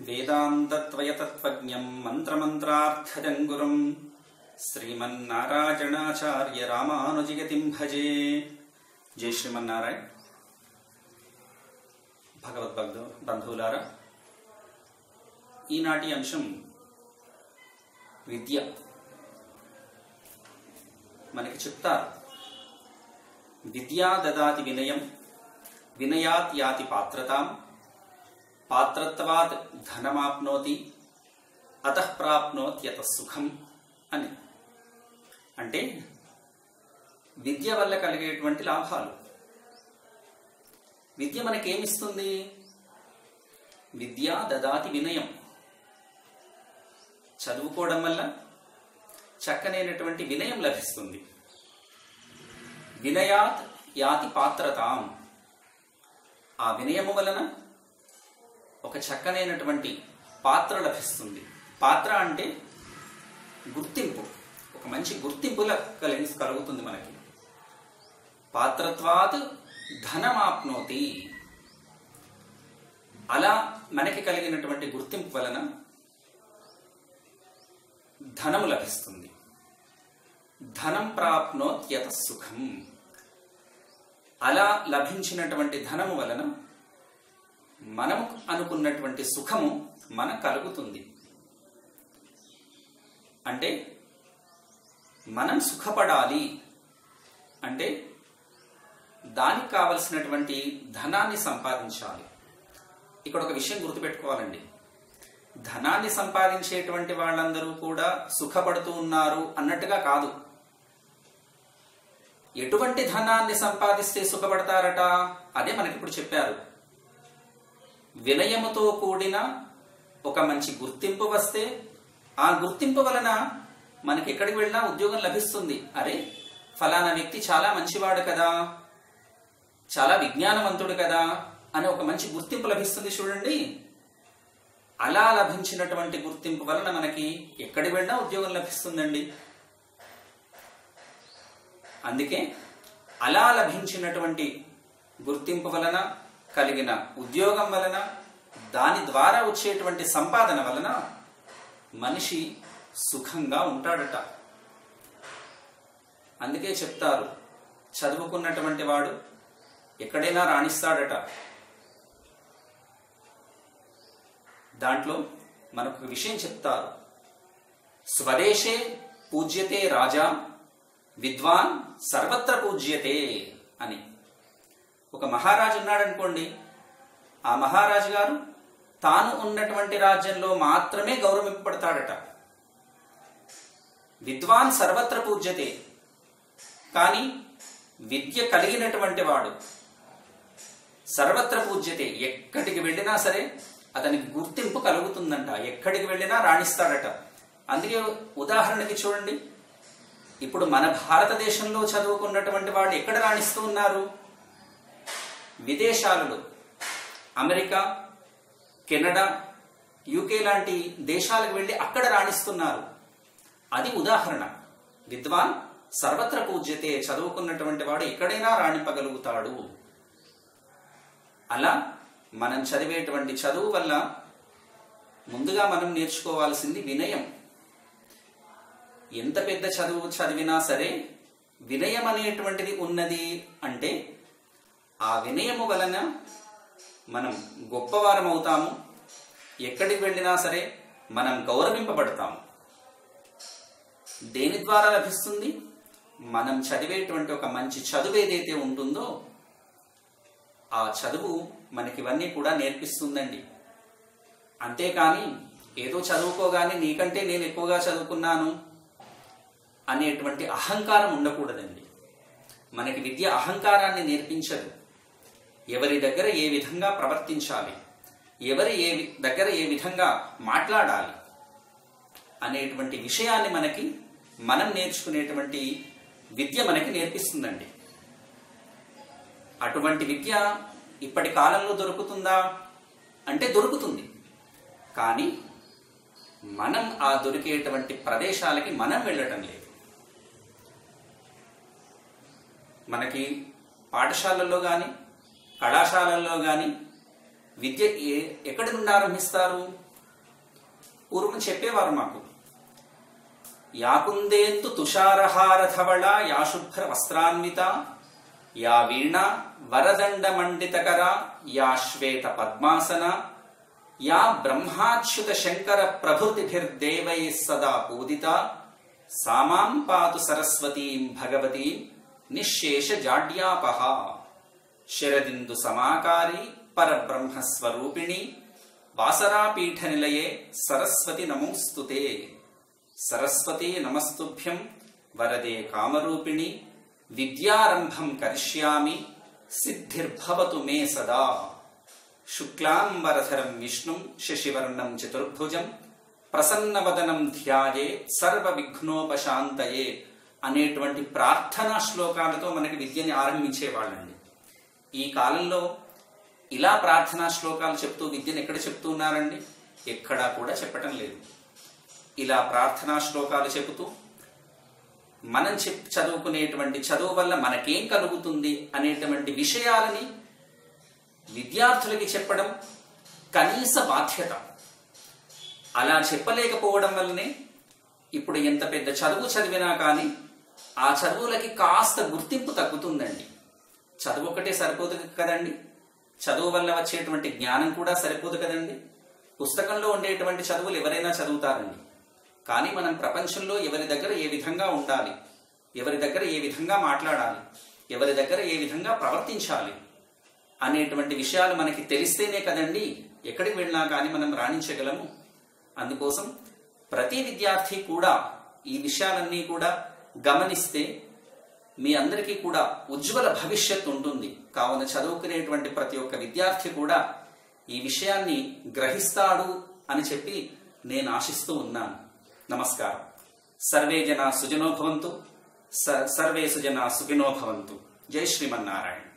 వేదాంతత్వయతత్వజ్ఞం మంత్రమంత్రార్థజంగురం శ్రీమన్నారాయణాచార్య రామానుజయతిం భజే జై శ్రీమన్నారాయణ భగవద్భక్తు బంధువులారా ఈనాటి అంశం విద్య మనకి చెప్తారు విద్యా దదాతి వినయం వినయాత్ యాతి పాత్రతాం పాత్రత్వాత్ ధనమాప్నోతి అతః ప్రాప్నోత్యత సుఖం అని అంటే విద్య వల్ల కలిగేటువంటి లాభాలు విద్య మనకేమిస్తుంది విద్య దదాతి వినయం చదువుకోవడం వల్ల చక్కనైనటువంటి వినయం లభిస్తుంది వినయాత్ యాతి పాత్రతాం ఆ వినయము వలన ఒక చక్కనైనటువంటి పాత్ర లభిస్తుంది పాత్ర అంటే గుర్తింపు ఒక మంచి గుర్తింపు కలిగి కలుగుతుంది మనకి పాత్రత్వాత్ ధనమాప్నోతి అలా మనకి కలిగినటువంటి గుర్తింపు వలన ధనము లభిస్తుంది ధనం ప్రాప్నోత్యత సుఖం అలా లభించినటువంటి ధనము వలన మనము అనుకున్నటువంటి సుఖము మన కలుగుతుంది అంటే మనం సుఖపడాలి అంటే దానికి కావలసినటువంటి ధనాన్ని సంపాదించాలి ఇక్కడ ఒక విషయం గుర్తుపెట్టుకోవాలండి ధనాన్ని సంపాదించేటువంటి వాళ్ళందరూ కూడా సుఖపడుతూ ఉన్నారు అన్నట్టుగా కాదు ఎటువంటి ధనాన్ని సంపాదిస్తే సుఖపడతారట అదే మనకి ఇప్పుడు చెప్పారు వినయముతో కూడిన ఒక మంచి గుర్తింపు వస్తే ఆ గుర్తింపు వలన మనకి ఎక్కడికి వెళ్ళినా ఉద్యోగం లభిస్తుంది అరే ఫలానా వ్యక్తి చాలా మంచివాడు కదా చాలా విజ్ఞానవంతుడు కదా అని ఒక మంచి గుర్తింపు లభిస్తుంది చూడండి అలా లభించినటువంటి గుర్తింపు వలన మనకి ఎక్కడి వెళ్ళినా ఉద్యోగం లభిస్తుందండి అందుకే అలా లభించినటువంటి గుర్తింపు వలన కలిగిన ఉద్యోగం వలన దాని ద్వారా వచ్చేటువంటి సంపాదన వలన మనిషి సుఖంగా ఉంటాడట అందుకే చెప్తారు చదువుకున్నటువంటి వాడు ఎక్కడైనా రాణిస్తాడట దాంట్లో మనకు ఒక విషయం చెప్తారు స్వదేశే పూజ్యతే రాజా విద్వాన్ సర్వత్ర పూజ్యతే అని ఒక మహారాజు ఉన్నాడనుకోండి ఆ మహారాజు గారు తాను ఉన్నటువంటి రాజ్యంలో మాత్రమే గౌరవింపబడతాడట విద్వాన్ సర్వత్ర పూజ్యతే కానీ విద్య కలిగినటువంటి వాడు సర్వత్ర పూజ్యతే ఎక్కడికి వెళ్ళినా సరే అతనికి గుర్తింపు కలుగుతుందంట ఎక్కడికి వెళ్ళినా రాణిస్తాడట అందుకే ఉదాహరణకి చూడండి ఇప్పుడు మన భారతదేశంలో చదువుకున్నటువంటి వాళ్ళు ఎక్కడ రాణిస్తూ ఉన్నారు విదేశాలలో అమెరికా కెనడా యూకే లాంటి దేశాలకు వెళ్ళి అక్కడ రాణిస్తున్నారు అది ఉదాహరణ విద్వాన్ సర్వత్ర పూజ్యతే చదువుకున్నటువంటి వాడు ఎక్కడైనా రాణింపగలుగుతాడు అలా మనం చదివేటువంటి చదువు వల్ల ముందుగా మనం నేర్చుకోవాల్సింది వినయం ఎంత పెద్ద చదువు చదివినా సరే వినయం అనేటువంటిది ఉన్నది అంటే ఆ వినయము వలన మనం గొప్పవారం అవుతాము ఎక్కడికి వెళ్ళినా సరే మనం గౌరవింపబడతాము దేని ద్వారా లభిస్తుంది మనం చదివేటువంటి ఒక మంచి చదువు ఏదైతే ఉంటుందో ఆ చదువు మనకి ఇవన్నీ కూడా నేర్పిస్తుందండి అంతేకాని ఏదో చదువుకోగానే నీకంటే నేను ఎక్కువగా చదువుకున్నాను అనేటువంటి అహంకారం ఉండకూడదండి మనకి విద్య అహంకారాన్ని నేర్పించదు ఎవరి దగ్గర ఏ విధంగా ప్రవర్తించాలి ఎవరి ఏ దగ్గర ఏ విధంగా మాట్లాడాలి అనేటువంటి విషయాన్ని మనకి మనం నేర్చుకునేటువంటి విద్య మనకి నేర్పిస్తుందండి అటువంటి విద్య ఇప్పటి కాలంలో దొరుకుతుందా అంటే దొరుకుతుంది కానీ మనం ఆ దొరికేటువంటి ప్రదేశాలకి మనం వెళ్ళటం లేదు మనకి పాఠశాలల్లో కానీ కళాశాలల్లో కానీ విద్య ఏ ఎక్కడి నుండి ఆరంభిస్తారు పూర్వం చెప్పేవారు మాకు యాకుందేందు తుషారహారధవళ యా శుభ్ర వస్త్రాన్విత యా వీణ వరదండ మండితకర యా శ్వేత పద్మాసన యా బ్రహ్మాచ్యుత శంకర ప్రభృతిభిర్దేవై సదా పూజిత సామాం పాతు సరస్వతీం భగవతీం నిశ్శేష జాడ్యాపహ శరదిందు సమాకారి పరబ్రహ్మస్వరూపిణి వాసరాపీఠ నిలయే సరస్వతి నమోస్తుతే సరస్వతే నమస్తుభ్యం వరదే కామరూపిణి విద్యారంభం కరిష్యామి సిద్ధిర్భవతు మే సదా శుక్లాంబరధరం విష్ణుం శశివర్ణం చతుర్భుజం ప్రసన్నవదనం ధ్యాయే సర్వ విఘ్నోపశాంతయే అనేటువంటి ప్రార్థనా శ్లోకాలతో మనకి విద్యని ఆరంభించేవాళ్ళండి ఈ కాలంలో ఇలా ప్రార్థనా శ్లోకాలు చెప్తూ విద్యను ఎక్కడ చెప్తూ ఉన్నారండి ఎక్కడా కూడా చెప్పటం లేదు ఇలా ప్రార్థనా శ్లోకాలు చెబుతూ మనం చెప్ చదువుకునేటువంటి చదువు వల్ల మనకేం కలుగుతుంది అనేటువంటి విషయాలని విద్యార్థులకి చెప్పడం కనీస బాధ్యత అలా చెప్పలేకపోవడం వల్లనే ఇప్పుడు ఎంత పెద్ద చదువు చదివినా కానీ ఆ చదువులకి కాస్త గుర్తింపు తగ్గుతుందండి చదువు ఒకటే సరిపోదు కదండి చదువు వల్ల వచ్చేటువంటి జ్ఞానం కూడా సరిపోదు కదండి పుస్తకంలో ఉండేటువంటి చదువులు ఎవరైనా చదువుతారండి కానీ మనం ప్రపంచంలో ఎవరి దగ్గర ఏ విధంగా ఉండాలి ఎవరి దగ్గర ఏ విధంగా మాట్లాడాలి ఎవరి దగ్గర ఏ విధంగా ప్రవర్తించాలి అనేటువంటి విషయాలు మనకి తెలిస్తేనే కదండి ఎక్కడికి వెళ్ళినా కానీ మనం రాణించగలము అందుకోసం ప్రతి విద్యార్థి కూడా ఈ విషయాలన్నీ కూడా గమనిస్తే మీ అందరికీ కూడా ఉజ్వల భవిష్యత్తు ఉంటుంది కావున చదువుకునేటువంటి ప్రతి ఒక్క విద్యార్థి కూడా ఈ విషయాన్ని గ్రహిస్తాడు అని చెప్పి నేను ఆశిస్తూ ఉన్నాను నమస్కారం సర్వే జన సుజనో భవంతు స- సర్వే సుజన సుఖినో భవంతు జై శ్రీమన్నారాయణ